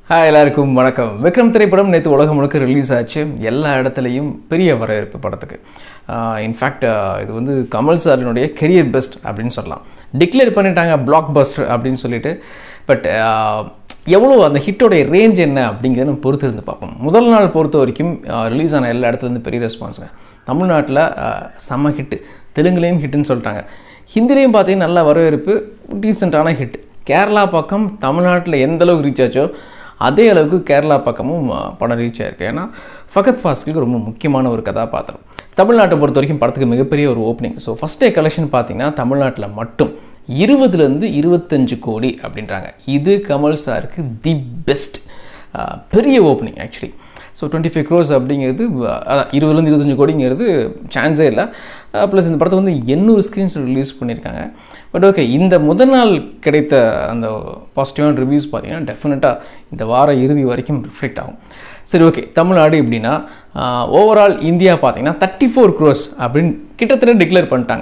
hi எல்லாருக்கும் வணக்கம் விக்ரம் திரைப்படம் நேற்று உலகம் முழுக்க ரிலீஸ் ஆச்சு எல்லா இடத்துலையும் பெரிய வரவேற்பு படத்துக்கு இன்ஃபேக்ட் இது வந்து கமல் சாரினுடைய கெரியர் பெஸ்ட் அப்படின்னு சொல்லலாம் டிக்ளேர் பண்ணிட்டாங்க பிளாக் பஸ்டர் அப்படின்னு சொல்லிட்டு பட் எவ்வளோ அந்த ஹிட்டோடைய ரேஞ்ச் என்ன அப்படிங்கிறத நம்ம பொறுத்து இருந்து பார்ப்போம் முதல் நாள் பொறுத்த வரைக்கும் ரிலீஸ் ஆன எல்லா இடத்துலேருந்து பெரிய ரெஸ்பான்ஸுங்க தமிழ்நாட்டில் செம்ம ஹிட்டு தெலுங்குலேயும் ஹிட்டுன்னு சொல்லிட்டாங்க ஹிந்திலையும் பார்த்தீங்கன்னா நல்ல வரவேற்பு டீசெண்டான ஹிட் கேரளா பக்கம் தமிழ்நாட்டில் எந்த அளவுக்கு ரீச் ஆச்சோ அதே அளவுக்கு கேரளா பக்கமும் அஹ், படம் ரீச் ஆயிருக்கு ஏன்னா ஃபகத் ஃபாஸ்லுக்கு ரொம்ப முக்கியமான ஒரு கதாபாத்திரம் தமிழ்நாட்டை பொறுத்த வரைக்கும் படத்துக்கு மிகப்பெரிய ஒரு opening so first day collection பார்த்தீங்கன்னா தமிழ்நாட்டில் மட்டும் இருபதுலேருந்து இருபத்தஞ்சு கோடி அப்படின்றாங்க இது கமல் சாருக்கு தி பெஸ்ட் பெரிய opening actually so twenty five crores அப்படிங்கிறது அதான் இருபதுலேருந்து இருபத்தஞ்சு கோடிங்கிறது சான்ஸே இல்லை ப்ளஸ் இந்த படத்தை வந்து எண்ணூறு ஸ்க்ரீன்ஸ் ரிலீஸ் பண்ணியிருக்காங்க பட் ஓகே இந்த முதல் நாள் கிடைத்த அந்த பாசிட்டிவான ரிவ்யூஸ் பார்த்தீங்கன்னா டெஃபினட்டாக இந்த வார இறுதி வரைக்கும் ரிஃப்ளெக்ட் ஆகும் சரி ஓகே தமிழ்நாடு எப்படின்னா ஓவரால் இந்தியா பார்த்தீங்கன்னா தேர்ட்டி ஃபோர் க்ரோஸ் அப்படின்னு கிட்டத்தட்ட டிக்ளேர் பண்ணிட்டாங்க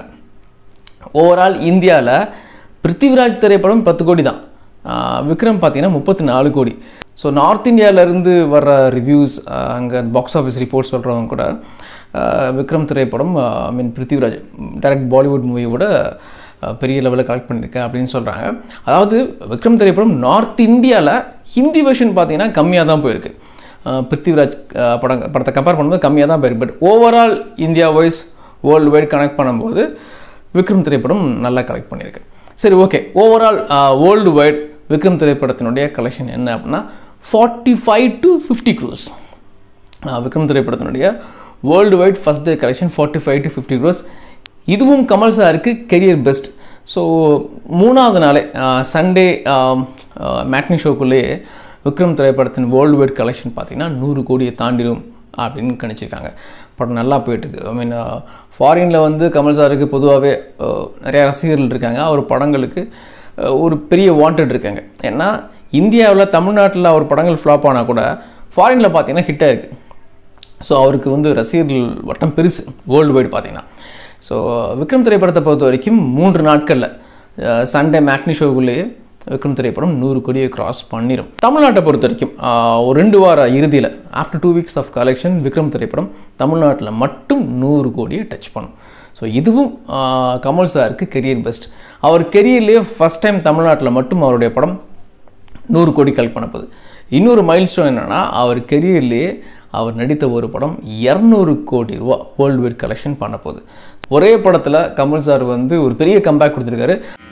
ஓவரால் இந்தியாவில் பிருத்திவிராஜ் திரைப்படம் பத்து கோடி தான் ஆஹ் விக்ரம் பார்த்தீங்கன்னா முப்பத்தி நாலு கோடி ஸோ நார்த் இந்தியாவிலேருந்து வர்ற ரிவ்யூஸ் அங்கே பாக்ஸ் ஆஃபீஸ் ரிப்போர்ட் சொல்கிறவங்க கூட ஆஹ் விக்ரம் திரைப்படம் I mean Prithviraj direct Bollywood மூவியோட பெரிய லெவலில் கலெக்ட் பண்ணியிருக்கேன் அப்படின்னு சொல்கிறாங்க அதாவது விக்ரம் திரைப்படம் நார்த் இந்தியாவில் ஹிந்தி வெர்ஷன் பார்த்தீங்கன்னா கம்மியாக தான் போயிருக்கு ஆஹ் பிருத்திவிராஜ் ஆஹ் படம் படத்தை கம்பேர் பண்ணும்போது கம்மியாக தான் போயிருக்கு but overall India wise world wide connect பண்ணும்போது விக்ரம் திரைப்படம் நல்லா கலெக்ட் பண்ணியிருக்கு சரி okay overall world wide Vikram திரைப்படத்தினுடைய கலெக்ஷன் என்ன அப்படின்னா forty five to fifty crores Vikram திரைப்படத்தினுடைய world wide first day collection forty five to fifty crores இதுவும் கமல் சாருக்கு கெரியர் பெஸ்ட் ஸோ மூணாவது நாளே சண்டே மேட்னி ஷோக்குள்ளேயே விக்ரம் திரைப்படத்தின் வேர்ல்டு வைட் கலெக்ஷன் பார்த்தீங்கன்னா நூறு கோடியை தாண்டிடும் அப்படின்னு கணிச்சிருக்காங்க படம் நல்லா போயிட்டுருக்கு ஐ மீன் ஃபாரினில் வந்து கமல் சாருக்கு பொதுவாகவே நிறையா ரசிகர்கள் இருக்காங்க அவர் படங்களுக்கு அஹ், ஒரு பெரிய வாண்டட் இருக்காங்க ஏன்னா இந்தியாவில் தமிழ்நாட்டில் அவர் படங்கள் ஃப்ளாப் ஆனால் கூட ஃபாரினில் பார்த்தீங்கன்னா ஹிட்டாக இருக்குது ஸோ அவருக்கு வந்து ரசிகர்கள் வட்டம் பெருசு வேர்ல்டு வைடு பார்த்தீங்கன்னா ஸோ விக்ரம் திரைப்படத்தை பொறுத்த வரைக்கும் மூன்று நாட்களில் சண்டே மேக்னி ஷோக்குள்ளேயே விக்ரம் திரைப்படம் நூறு கோடியை கிராஸ் பண்ணிடும் தமிழ்நாட்டை பொறுத்த வரைக்கும் ஆஹ், ஒரு ரெண்டு வார இறுதியில் after two weeks of collection Vikram திரைப்படம் தமிழ்நாட்டில் மட்டும் நூறு கோடியை டச் பண்ணும் ஸோ இதுவும் ஆஹ், கமல் சாருக்கு கெரியர் பெஸ்ட் அவர் கெரியர்லேயே ஃபஸ்ட் டைம் தமிழ்நாட்டில் மட்டும் அவருடைய படம் நூறு கோடி கலெக்ட் பண்ண போகுது இன்னொரு மைல்ஸ்டோன் என்னென்னா அவர் கெரியர்லேயே அவர் நடித்த ஒரு படம் இரநூறு கோடி ரூபா வேர்ல்டு வைட் கலெக்ஷன் பண்ண போகுது ஒரே படத்தில் கமல் சார் வந்து ஒரு பெரிய கம்பேக் கொடுத்துருக்காரு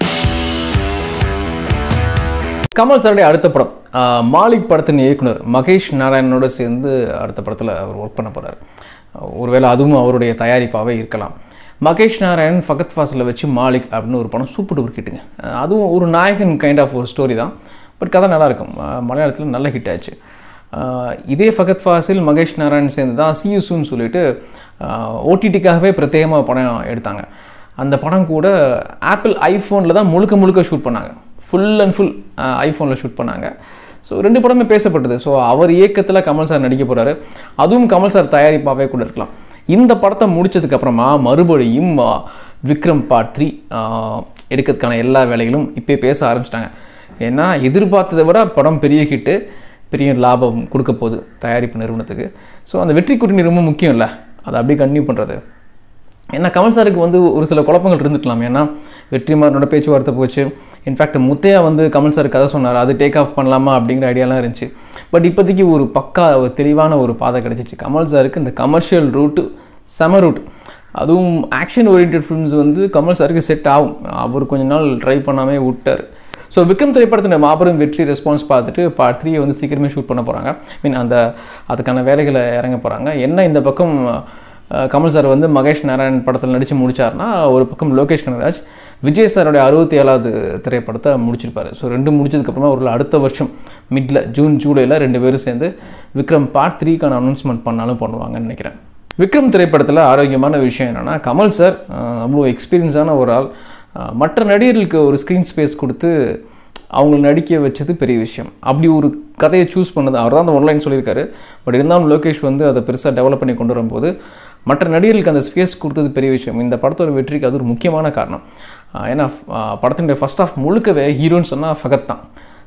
கமல் சாருடைய அடுத்த படம் ஆஹ், மாலிக் படத்தின் இயக்குனர் மகேஷ் நாராயணனோட சேர்ந்து அடுத்த படத்தில் அவர் ஒர்க் பண்ண போகிறார் ஒருவேளை அதுவும் அவருடைய தயாரிப்பாகவே இருக்கலாம் மகேஷ் நாராயணன் ஃபகத் ஃபாசில் வச்சு மாலிக் அப்படின்னு ஒரு படம் சூப்பர் டூப்பர் ஹிட்டுங்க ஆஹ், அதுவும் ஒரு நாயகன் கைண்ட் ஆஃப் ஒரு ஸ்டோரி தான் பட் கதை நல்லாயிருக்கும் மலையாளத்தில் நல்ல ஹிட் ஆச்சு ஆஹ், இதே ஃபகத் ஃபாசில் மகேஷ் நாராயணன் சேர்ந்து தான் சியூசுன்னு சொல்லிட்டு ஓடிடிக்காகவே பிரத்யேகமாக படம் எடுத்தாங்க அந்த படம் கூட ஆப்பிள் ஐஃபோனில் தான் முழுக்க முழுக்க ஷூட் பண்ணாங்க ஃபுல் அண்ட் ஃபுல் ஐஃபோனில் ஷூட் பண்ணாங்க ஸோ ரெண்டு படமே பேசப்பட்டது ஸோ அவர் இயக்கத்தில் கமல் சார் நடிக்க போகிறாரு அதுவும் கமல் சார் தயாரிப்பாகவே கூட இருக்கலாம் இந்த படத்தை முடிச்சதுக்கு அப்புறமா மறுபடியும் ஆ, விக்ரம் பார்ட் த்ரீ எடுக்கிறதுக்கான எல்லா வேலைகளும் இப்போ பேச ஆரம்பிச்சிட்டாங்க ஏன்னா எதிர்பார்த்ததை விட படம் பெரிய ஹிட்டு பெரிய லாபம் கொடுக்க போகுது தயாரிப்பு நிறுவனத்துக்கு ஸோ அந்த வெற்றி கூட்டணி ரொம்ப முக்கியம் இல்லை அதை அப்படியே கண்டினியூ பண்ணுறது ஏன்னா கமல் சாருக்கு வந்து ஒரு சில குழப்பங்கள் இருந்துக்கலாம் ஏன்னா வெற்றிமாறனோட பேச்சுவார்த்தை போச்சு இன்ஃபேக்ட் முத்தையா வந்து கமல் சார் கதை சொன்னார் அது டேக் ஆஃப் பண்ணலாமா அப்படிங்கிற ஐடியாலாம் இருந்துச்சு பட் இப்போதைக்கு ஒரு பக்கா ஒரு தெளிவான ஒரு பாதை கிடச்சிச்சு கமல் சாருக்கு இந்த கமர்ஷியல் ரூட்டு செம ரூட் அதுவும் ஆக்ஷன் ஓரியன்ட் ஃபிலிம்ஸ் வந்து கமல் சாருக்கு செட் ஆகும் அவர் கொஞ்ச நாள் ட்ரை பண்ணாமே விட்டார் ஸோ விக்ரம் திரைப்படத்தின் மாபெரும் வெற்றி ரெஸ்பான்ஸ் பார்த்துட்டு பார்ட் த்ரீயை வந்து சீக்கிரமே ஷூட் பண்ண போகிறாங்க மீன் அந்த அதுக்கான வேலைகளை இறங்க போகிறாங்க என்ன இந்த பக்கம் அஹ், கமல் சார் வந்து மகேஷ் நாராயண் படத்தில் நடித்து முடிச்சார்னா ஒரு பக்கம் லோகேஷ் கனகராஜ் விஜய் சாரோடைய அறுபத்தி ஏழாவது திரைப்படத்தை முடிச்சிருப்பாரு ஸோ ரெண்டு முடிச்சதுக்கப்புறமா ஒரு அடுத்த வருஷம் மிட்ல ஜூன் ஜூலையில் ரெண்டு பேரும் சேர்ந்து விக்ரம் பார்ட் த்ரீக்கான அனௌன்ஸ்மெண்ட் பண்ணாலும் பண்ணுவாங்கன்னு நினைக்கிறேன் விக்ரம் திரைப்படத்தில் ஆரோக்கியமான விஷயம் என்னென்னா கமல் சார் அஹ், அவ்வளோ எக்ஸ்பீரியன்ஸான ஒரு ஆள் அஹ், மற்ற நடிகர்களுக்கு ஒரு ஸ்க்ரீன் ஸ்பேஸ் கொடுத்து அவங்கள நடிக்க வச்சது பெரிய விஷயம் அப்படி ஒரு கதையை சூஸ் பண்ணது அவர் தான் அந்த ஒன்லைன் சொல்லியிருக்காரு பட் இருந்தாலும் லோகேஷ் வந்து அதை பெருசாக டெவலப் பண்ணி கொண்டு வரும்போது மற்ற நடிகர்களுக்கு அந்த ஸ்பேஸ் கொடுத்தது பெரிய விஷயம் இந்த படத்தோட வெற்றிக்கு அது ஒரு முக்கியமான காரணம் ஆஹ் ஏன்னா ஆஹ் படத்தினுடைய ஃபர்ஸ்ட் ஆஃப் முழுக்கவே ஹீரோன்னு சொன்னால் ஃபகத் தான்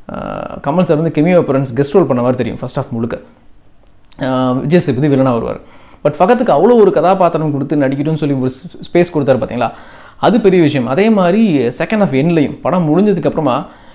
ஆஹ் கமல் சார் வந்து கெமியோ அப்பரன்ஸ் கெஸ்ட் ரோல் பண்ண மாதிரி தெரியும் ஃபர்ஸ்ட் ஆஃப் முழுக்க ஆஹ் விஜய் சேதுபதி வில்லனாக வருவார் பட் ஃபகத்துக்கு அவ்வளோ ஒரு கதாபாத்திரம் கொடுத்து நடிக்கணும்னு சொல்லி ஒரு ஸ்பேஸ் கொடுத்தாரு பார்த்தீங்களா அது பெரிய விஷயம் அதே மாதிரி செகண்ட் ஆஃப் எண்ட்லையும் படம் முடிஞ்சதுக்கப்புறமா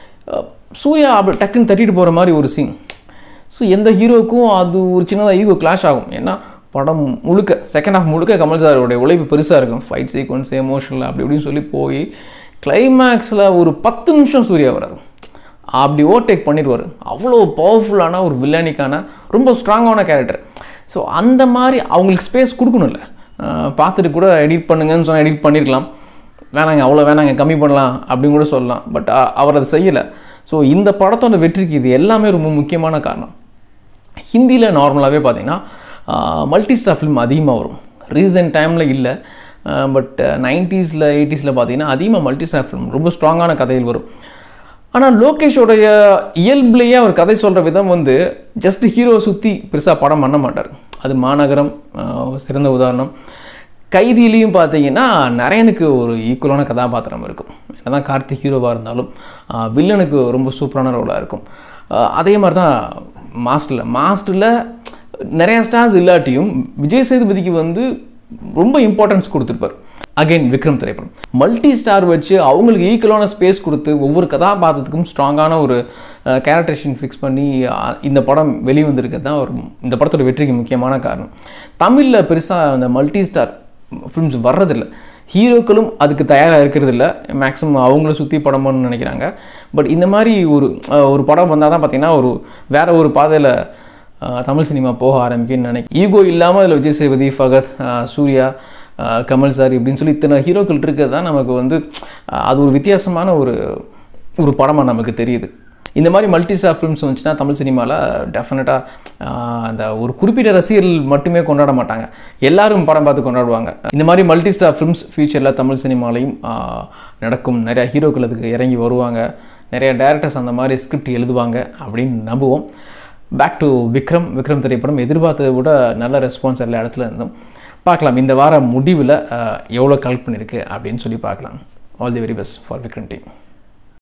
சூர்யா அப்படி டக்குன்னு தட்டிட்டு போகிற மாதிரி ஒரு சீன் ஸோ எந்த ஹீரோக்கும் அது ஒரு சின்னதாக ஈகோ கிளாஷ் ஆகும் ஏன்னா படம் முழுக்க செகண்ட் ஹாஃப் முழுக்க கமல் சாரோடைய உழைப்பு பெருசாக இருக்கும் ஃபைட் சீக்வன்ஸ் எமோஷனல் அப்படி இப்படின்னு சொல்லி போய் கிளைமேக்ஸில் ஒரு பத்து நிமிஷம் சூர்யா வராரு அப்படி ஓவர்டேக் பண்ணிடுவார் அவ்வளோ பவர்ஃபுல்லான ஒரு வில்லனிக்கான ரொம்ப ஸ்ட்ராங்கான கேரக்டர் ஸோ அந்த மாதிரி அவங்களுக்கு ஸ்பேஸ் கொடுக்கணும்ல அஹ் பார்த்துட்டு கூட எடிட் பண்ணுங்கன்னு சொன்னால் எடிட் பண்ணியிருக்கலாம் வேணாங்க அவ்வளோ வேணாங்க கம்மி பண்ணலாம் அப்படின்னு கூட சொல்லலாம் பட் அவர் அதை செய்யலை ஸோ இந்த படத்தோட வெற்றிக்கு இது எல்லாமே ரொம்ப முக்கியமான காரணம் ஹிந்தியில் நார்மலாகவே பார்த்தீங்கன்னா மல்டி ஸ்டார் ஃபிலிம் அதிகமாக வரும் ரீசெண்ட் டைமில் இல்லை பட் நைன்ட்டீஸில் எயிட்டிஸில் பார்த்தீங்கன்னா அதிகமாக மல்டி ஸ்டார் ஃபிலிம் ரொம்ப ஸ்ட்ராங்கான கதைகள் வரும் ஆனால் லோகேஷோடைய இயல்புலேயே அவர் கதை சொல்கிற விதம் வந்து ஜஸ்ட் ஹீரோ சுற்றி பெருசாக படம் பண்ண மாட்டார் அது மாநகரம் ஆஹ் சிறந்த உதாரணம் கைதியிலையும் பார்த்தீங்கன்னா நரேனுக்கு ஒரு ஈக்குவலான கதாபாத்திரம் இருக்கும் என்னதான் கார்த்திக் ஹீரோவாக இருந்தாலும் ஆஹ் வில்லனுக்கு ரொம்ப சூப்பரான ரோலாக இருக்கும் ஆஹ் அதே மாதிரி தான் மாஸ்டரில் மாஸ்டரில் நிறைய ஸ்டார்ஸ் இல்லாட்டியும் விஜய் சேதுபதிக்கு வந்து ரொம்ப இம்பார்ட்டன்ஸ் கொடுத்துருப்பார் அகைன் விக்ரம் திரைப்படம் மல்டி ஸ்டார் வச்சு அவங்களுக்கு ஈக்குவலான ஸ்பேஸ் கொடுத்து ஒவ்வொரு கதாபாத்திரத்துக்கும் ஸ்ட்ராங்கான ஒரு கேரக்டரேஷன் ஃபிக்ஸ் பண்ணி அஹ், இந்த படம் வெளிவந்திருக்கிறது தான் ஒரு இந்த படத்தோட வெற்றிக்கு முக்கியமான காரணம் தமிழில் பெருசாக அந்த மல்டி ஸ்டார் ஃபிலிம்ஸ் வர்றதில்ல ஹீரோக்களும் அதுக்கு தயாராக இருக்கிறதில்ல மேக்ஸிமம் அவங்கள சுற்றி படம் பண்ணணும்னு நினைக்கிறாங்க பட் இந்த மாதிரி ஒரு அஹ், ஒரு படம் வந்தால் தான் பார்த்தீங்கன்னா ஒரு வேற ஒரு பாதையில் தமிழ் சினிமா போக ஆரம்பிக்குன்னு நினைக்கிறேன் ஈகோ இல்லாமல் அதில் விஜய் சேதுபதி ஃபகத் அஹ், சூர்யா அஹ், கமல் சார் இப்படின்னு சொல்லி இத்தனை ஹீரோக்கள் இருக்கிறது தான் நமக்கு வந்து அஹ், அது ஒரு வித்தியாசமான ஒரு ஒரு படமாக நமக்கு தெரியுது இந்த மாதிரி மல்டி ஸ்டார் ஃபிலிம்ஸ் வந்துச்சுன்னா தமிழ் சினிமாவில் டெஃபினட்டாக அந்த ஒரு குறிப்பிட்ட ரசிகர்கள் மட்டுமே கொண்டாட மாட்டாங்க எல்லாரும் படம் பார்த்து கொண்டாடுவாங்க இந்த மாதிரி மல்டி ஸ்டார் ஃபிலிம்ஸ் ஃபியூச்சரில் தமிழ் சினிமாலையும் ஆஹ், நடக்கும் நிறையா ஹீரோக்கள் அதுக்கு இறங்கி வருவாங்க நிறைய டேரக்டர்ஸ் அந்த மாதிரி ஸ்கிரிப்ட் எழுதுவாங்க அப்படின்னு நம்புவோம் பேக் டு விக்ரம் விக்ரம் திரைப்படம் எதிர்பார்த்ததை விட நல்ல ரெஸ்பான்ஸ் எல்லா இடத்துல இருந்தும் பார்க்கலாம் இந்த வார முடிவில் எவ்வளோ கலெக்ட் பண்ணியிருக்கு அப்படின்னு சொல்லி பார்க்கலாம் all the very best for Vikram team